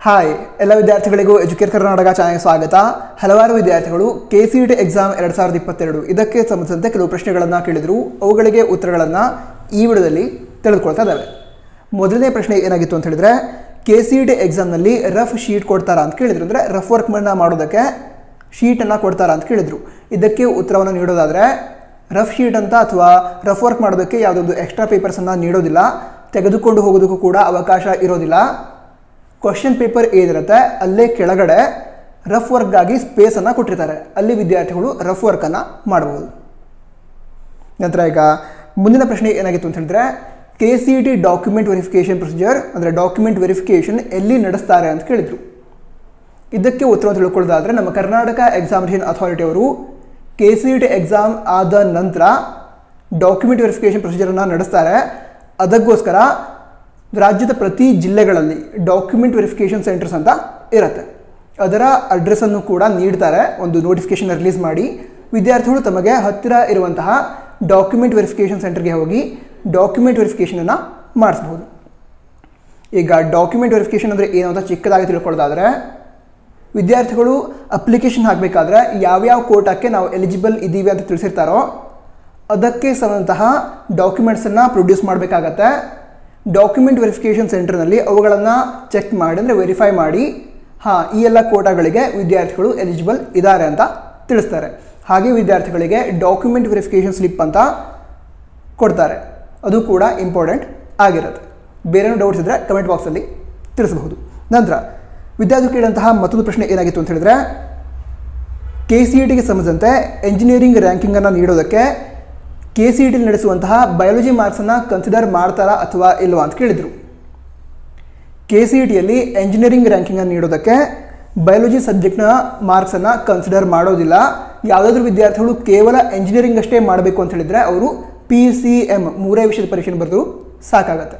hi ಎಲ್ಲ ವಿದ್ಯಾರ್ಥಿಗಳಿಗೂ educate Karnataka ಚಾನೆಲ್ಗೆ ಸ್ವಾಗತ ಹಲವಾರು ವಿದ್ಯಾರ್ಥಿಗಳು ಕೆ ಸಿ ಟಿ ಎಕ್ಸಾಮ್ ಎರಡು ಸಾವಿರದ ಇಪ್ಪತ್ತೆರಡು ಇದಕ್ಕೆ ಸಂಬಂಧಿಸಿದಂತೆ ಕೆಲವು ಪ್ರಶ್ನೆಗಳನ್ನು ಕೇಳಿದರು ಅವುಗಳಿಗೆ ಉತ್ತರಗಳನ್ನು ಈ ವಿಡಿಯೋದಲ್ಲಿ ತಿಳಿದುಕೊಳ್ತಾ ಇದ್ದಾವೆ ಮೊದಲನೇ ಪ್ರಶ್ನೆ ಏನಾಗಿತ್ತು ಅಂತ ಹೇಳಿದ್ರೆ ಕೆ ಸಿ ಟಿ ಎಕ್ಸಾಮ್ನಲ್ಲಿ ರಫ್ ಶೀಟ್ ಕೊಡ್ತಾರಾ ಅಂತ ಕೇಳಿದ್ರು ಅಂದರೆ ರಫ್ ವರ್ಕ್ನ ಮಾಡೋದಕ್ಕೆ ಶೀಟನ್ನು ಕೊಡ್ತಾರಾ ಅಂತ ಕೇಳಿದರು ಇದಕ್ಕೆ ಉತ್ತರವನ್ನು ನೀಡೋದಾದರೆ ರಫ್ ಶೀಟ್ ಅಂತ ಅಥವಾ ರಫ್ ವರ್ಕ್ ಮಾಡೋದಕ್ಕೆ ಯಾವುದೊಂದು ಎಕ್ಸ್ಟ್ರಾ ಪೇಪರ್ಸನ್ನು ನೀಡೋದಿಲ್ಲ ತೆಗೆದುಕೊಂಡು ಹೋಗೋದಕ್ಕೂ ಕೂಡ ಅವಕಾಶ ಇರೋದಿಲ್ಲ ಕ್ವಶನ್ ಪೇಪರ್ ಏನಿರುತ್ತೆ ಅಲ್ಲೇ ಕೆಳಗಡೆ ರಫ್ ವರ್ಕ್ಗಾಗಿ ಸ್ಪೇಸನ್ನು ಕೊಟ್ಟಿರ್ತಾರೆ ಅಲ್ಲಿ ವಿದ್ಯಾರ್ಥಿಗಳು ರಫ್ ವರ್ಕನ್ನು ಮಾಡ್ಬೋದು ನಂತರ ಈಗ ಮುಂದಿನ ಪ್ರಶ್ನೆ ಏನಾಗಿತ್ತು ಅಂತ ಹೇಳಿದ್ರೆ K C T document verification procedure ಅಂದರೆ ಡಾಕ್ಯುಮೆಂಟ್ ವೆರಿಫಿಕೇಷನ್ ಎಲ್ಲಿ ನಡೆಸ್ತಾರೆ ಅಂತ ಕೇಳಿದರು ಇದಕ್ಕೆ ಉತ್ತರ ತಿಳ್ಕೊಳ್ಳೋದಾದರೆ ನಮ್ಮ ಕರ್ನಾಟಕ ಎಕ್ಸಾಮಿನೇಷನ್ ಅಥಾರಿಟಿ ಅವರು ಕೆ ಸಿ ಟಿ ಎಕ್ಸಾಮ್ ಆದ ನಂತರ ಡಾಕ್ಯುಮೆಂಟ್ ವೆರಿಫಿಕೇಷನ್ ಪ್ರೊಸೀಜರನ್ನು ನಡೆಸ್ತಾರೆ ಅದಕ್ಕೋಸ್ಕರ ರಾಜ್ಯದ ಪ್ರತಿ ಜಿಲ್ಲೆಗಳಲ್ಲಿ ಡಾಕ್ಯುಮೆಂಟ್ ವೆರಿಫಿಕೇಷನ್ ಸೆಂಟರ್ಸ್ ಅಂತ ಇರುತ್ತೆ ಅದರ ಅಡ್ರೆಸ್ಸನ್ನು ಕೂಡ ನೀಡ್ತಾರೆ ಒಂದು ನೋಟಿಫಿಕೇಷನ್ ರಿಲೀಸ್ ಮಾಡಿ ವಿದ್ಯಾರ್ಥಿಗಳು ತಮಗೆ ಹತ್ತಿರ ಇರುವಂತಹ ಡಾಕ್ಯುಮೆಂಟ್ ವೆರಿಫಿಕೇಷನ್ ಸೆಂಟರ್ಗೆ ಹೋಗಿ ಡಾಕ್ಯುಮೆಂಟ್ ವೆರಿಫಿಕೇಷನನ್ನು ಮಾಡಿಸ್ಬೋದು ಈಗ ಡಾಕ್ಯುಮೆಂಟ್ ವೆರಿಫಿಕೇಷನ್ ಅಂದರೆ ಏನು ಅಂತ ಚಿಕ್ಕದಾಗಿ ತಿಳ್ಕೊಳ್ಳೋದಾದರೆ ವಿದ್ಯಾರ್ಥಿಗಳು ಅಪ್ಲಿಕೇಶನ್ ಹಾಕಬೇಕಾದ್ರೆ ಯಾವ್ಯಾವ ಕೋಟಾಕ್ಕೆ ನಾವು ಎಲಿಜಿಬಲ್ ಇದ್ದೀವಿ ಅಂತ ತಿಳಿಸಿರ್ತಾರೋ ಅದಕ್ಕೆ ಸಂಬಂಧಂತಹ ಡಾಕ್ಯುಮೆಂಟ್ಸನ್ನು ಪ್ರೊಡ್ಯೂಸ್ ಮಾಡಬೇಕಾಗತ್ತೆ ಡಾಕ್ಯುಮೆಂಟ್ ವೆರಿಫಿಕೇಷನ್ ಸೆಂಟರ್ನಲ್ಲಿ ಅವುಗಳನ್ನು ಚೆಕ್ ಮಾಡಿ ಅಂದರೆ ವೆರಿಫೈ ಮಾಡಿ ಹಾಂ ಈ ಎಲ್ಲ ಕೋಟಾಗಳಿಗೆ ವಿದ್ಯಾರ್ಥಿಗಳು ಎಲಿಜಿಬಲ್ ಇದ್ದಾರೆ ಅಂತ ತಿಳಿಸ್ತಾರೆ ಹಾಗೆ ವಿದ್ಯಾರ್ಥಿಗಳಿಗೆ ಡಾಕ್ಯುಮೆಂಟ್ ವೆರಿಫಿಕೇಷನ್ ಸ್ಲಿಪ್ ಅಂತ ಕೊಡ್ತಾರೆ ಅದು ಕೂಡ ಇಂಪಾರ್ಟೆಂಟ್ ಆಗಿರುತ್ತೆ ಬೇರೇನೋ ಡೌಟ್ಸ್ ಇದ್ದರೆ ಕಮೆಂಟ್ ಬಾಕ್ಸಲ್ಲಿ ತಿಳಿಸಬಹುದು ನಂತರ ವಿದ್ಯಾರ್ಥಿ ಕೇಳಿದಂತಹ ಮತ್ತೊಂದು ಪ್ರಶ್ನೆ ಏನಾಗಿತ್ತು ಅಂತ ಹೇಳಿದ್ರೆ ಕೆ ಸಿ ಇ ಟಿಗೆ ಸಂಬಂಧಿಸಿದಂತೆ ಎಂಜಿನಿಯರಿಂಗ್ ರ್ಯಾಂಕಿಂಗನ್ನು ನೀಡೋದಕ್ಕೆ ಕೆ ಸಿ ಇ ಟಿಲಿ ನಡೆಸುವಂತಹ ಬಯಾಲಜಿ ಮಾರ್ಕ್ಸನ್ನು ಕನ್ಸಿಡರ್ ಮಾಡ್ತಾರಾ ಅಥವಾ ಇಲ್ವಾ ಅಂತ ಕೇಳಿದರು ಕೆ ಸಿ ಇ ಟಿಯಲ್ಲಿ ಎಂಜಿನಿಯರಿಂಗ್ ರ್ಯಾಂಕಿಂಗನ್ನು ನೀಡೋದಕ್ಕೆ ಬಯಾಲಜಿ ಸಬ್ಜೆಕ್ಟ್ನ ಮಾರ್ಕ್ಸನ್ನು ಕನ್ಸಿಡರ್ ಮಾಡೋದಿಲ್ಲ ಯಾವುದಾದ್ರೂ ವಿದ್ಯಾರ್ಥಿಗಳು ಕೇವಲ ಎಂಜಿನಿಯರಿಂಗ್ ಅಷ್ಟೇ ಮಾಡಬೇಕು ಅಂತ ಹೇಳಿದರೆ ಅವರು ಪಿ ಸಿ ಎಮ್ ಮೂರೇ ವಿಷಯದ ಪರೀಕ್ಷೆಯನ್ನು ಬರೆದು ಸಾಕಾಗತ್ತೆ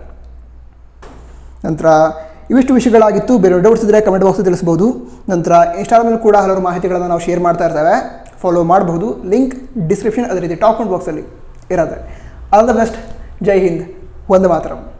ನಂತರ ಇವಿಷ್ಟು ವಿಷಯಗಳಾಗಿತ್ತು ಬೇರೆ ಡೌಟ್ಸ್ ಇದ್ದರೆ ಕಮೆಂಟ್ ಬಾಕ್ಸ್ ತಿಳಿಸ್ಬೋದು ನಂತರ ಇನ್ಸ್ಟಾಗ್ರಾಮಲ್ಲಿ ಕೂಡ ಹಲವಾರು ಮಾಹಿತಿಗಳನ್ನು ನಾವು ಶೇರ್ ಮಾಡ್ತಾ ಇರ್ತೇವೆ ಫಾಲೋ ಮಾಡಬಹುದು ಲಿಂಕ್ ಡಿಸ್ಕ್ರಿಪ್ಷನ್ ಅದೇ ರೀತಿ ಟಾಪ್ ಬಾಕ್ಸಲ್ಲಿ ಇರುತ್ತೆ all the best Jai Hind ಒಂದು ಮಾತರಂ